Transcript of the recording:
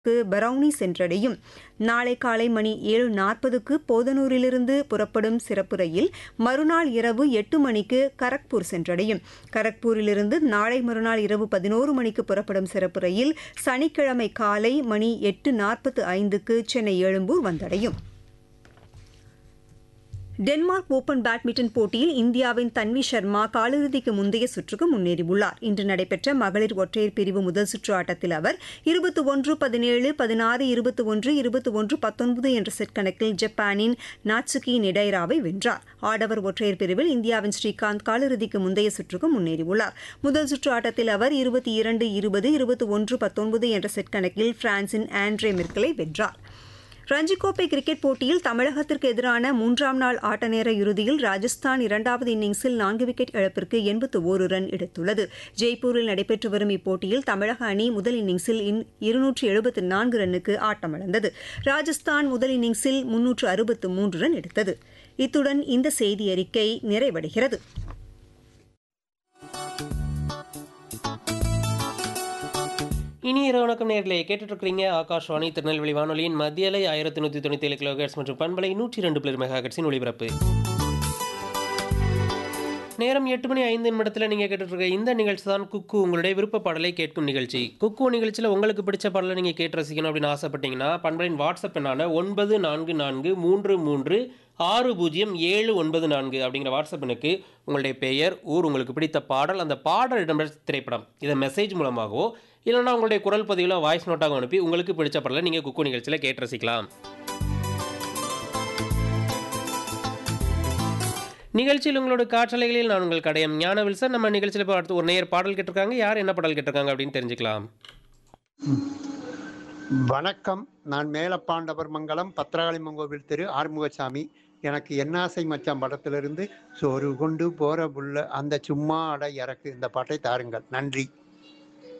க்கு பரௌனி சென்றடையும் நாளை காலை மணி ஏழு நாற்பதுக்கு போதனூரிலிருந்து புறப்படும் சிறப்பு ரயில் மறுநாள் இரவு எட்டு மணிக்கு கரக்பூர் சென்றடையும் கரக்பூரிலிருந்து நாளை மறுநாள் இரவு பதினோரு மணிக்கு புறப்படும் சிறப்பு ரயில் சனிக்கிழமை காலை மணி எட்டு நாற்பத்து ஐந்துக்கு சென்னை எழும்பூர் வந்தடையும் டென்மார்க் ஓபன் பேட்மிண்டன் போட்டியில் இந்தியாவின் தன்வி சர்மா காலிறுதிக்கு முந்தைய சுற்றுக்கு முன்னேறியுள்ளார் இன்று நடைபெற்ற மகளிர் ஒற்றையர் பிரிவு முதல் சுற்று ஆட்டத்தில் அவர் இருபத்தி ஒன்று பதினேழு பதினாறு இருபத்தி ஒன்று இருபத்தி ஒன்று பத்தொன்பது என்ற செட் கணக்கில் ஜப்பானின் நாட்சுகி நிடைராவை வென்றார் ஆடவர் ஒற்றையர் பிரிவில் இந்தியாவின் ஸ்ரீகாந்த் காலிறுதிக்கு முந்தைய சுற்றுக்கு முன்னேறியுள்ளார் முதல் சுற்று ஆட்டத்தில் அவர் இருபத்தி இரண்டு இருபது இருபத்தி ஒன்று பத்தொன்பது என்ற செட் கணக்கில் பிரான்சின் ஆண்ட்ரே மிர்கலை வென்றார் ரஞ்சிக் கோப்பை கிரிக்கெட் போட்டியில் தமிழகத்திற்கு எதிரான மூன்றாம் நாள் ஆட்ட நேர இறுதியில் ராஜஸ்தான் இரண்டாவது இன்னிங்ஸில் நான்கு விக்கெட் இழப்பிற்கு எண்பத்து ஒரு ரன் எடுத்துள்ளது ஜெய்ப்பூரில் நடைபெற்று வரும் இப்போட்டியில் தமிழக அணி முதல் இன்னிங்ஸில் இருநூற்று எழுபத்து நான்கு ரன்னுக்கு ஆட்டமிழந்தது ராஜஸ்தான் முதல் இன்னிங்ஸில் முன்னூற்று அறுபத்து மூன்று ரன் எடுத்தது இத்துடன் இந்த செய்தி அறிக்கை நிறைவடைகிறது இனி இரவு வணக்கம் நேர்களே கேட்டுட்டு இருக்கிறீங்க ஆகாஷ்வாணி திருநெல்வேலி வானொலியின் மத்தியலை ஆயிரத்தி நூற்றி தொண்ணூற்றி ஏழு கிலோஹெட்ஸ் மற்றும் பண்பலை நூற்றி ரெண்டு பிளர் மெகாஹெட்ஸின் ஒளிபரப்பு நேரம் எட்டு மணி ஐந்து நிமிடத்தில் நீங்கள் கேட்டுட்டு இருக்க இந்த நிகழ்ச்சி தான் குக்கு உங்களுடைய விருப்ப பாடலை கேட்கும் நிகழ்ச்சி குக்கு நிகழ்ச்சியில் உங்களுக்கு பிடிச்ச பாடலை நீங்கள் கேட்டு ரசிக்கணும் அப்படின்னு ஆசைப்பட்டீங்கன்னா பண்பலின் வாட்ஸ்அப் எண்ணான ஒன்பது நான்கு நான்கு மூன்று மூன்று ஆறு பூஜ்ஜியம் ஏழு ஒன்பது நான்கு அப்படிங்கிற வாட்ஸ்அப் எனக்கு உங்களுடைய பெயர் ஊர் உங்களுக்கு பிடித்த பாடல் அந்த பாடல் இடம்பெற்ற திரைப்படம் இதை மெசேஜ் மூலமாகவோ இல்லைனா உங்களுடைய குரல் பதிவில் வாய்ஸ் நோட்டாக அனுப்பி உங்களுக்கு பிடிச்ச பாடலை நீங்கள் குக்கு நிகழ்ச்சியில் கேட்டு ரசிக்கலாம் நிகழ்ச்சியில் உங்களோட காற்றலைகளில் நான் உங்கள் கடையம் ஞான வில்சன் நம்ம நிகழ்ச்சியில் இப்போ அடுத்து ஒரு நேர் பாடல் கேட்டிருக்காங்க யார் என்ன பாடல் கேட்டிருக்காங்க அப்படின்னு தெரிஞ்சுக்கலாம் வணக்கம் நான் மேலப்பாண்டவர் மங்கலம் பத்திரகாளிமங்கோவில் திரு ஆறுமுகசாமி எனக்கு என்னாசை மச்சான் படத்திலிருந்து சோறு கொண்டு போற புள்ள அந்த சும்மா அட இறக்கு இந்த பாட்டை தாருங்கள் நன்றி